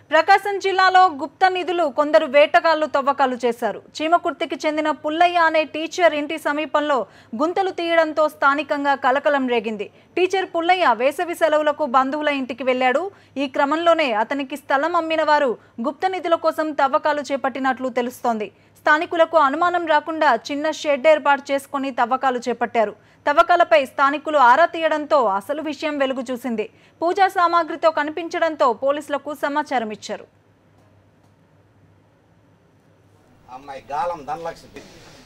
ప్రకాశం జిల్లాలో గుప్త నిధులు కొందరు వేటగాళ్లు తవ్వకాలు చేశారు చీమకుర్తికి చెందిన పుల్లయ్య అనే టీచర్ ఇంటి సమీపంలో గుంతలు తీయడంతో స్థానికంగా కలకలం రేగింది టీచర్ పుల్లయ్య వేసవి సెలవులకు బంధువుల ఇంటికి వెళ్లాడు ఈ క్రమంలోనే అతనికి స్థలం అమ్మిన వారు గుప్త నిధుల కోసం తవ్వకాలు చేపట్టినట్లు తెలుస్తోంది స్థానికులకు అనుమానం రాకుండా చిన్న షెడ్ ఏర్పాటు చేసుకుని తవ్వకాలు చేపట్టారు తవ్వకాలపై స్థానికులు ఆరా తీయడంతో అసలు విషయం వెలుగు చూసింది పూజా సామాగ్రితో కనిపించడంతో పోలీసులకు సమాచారం ఇచ్చారు అమ్మాయి గాలం ధనలక్ష్మి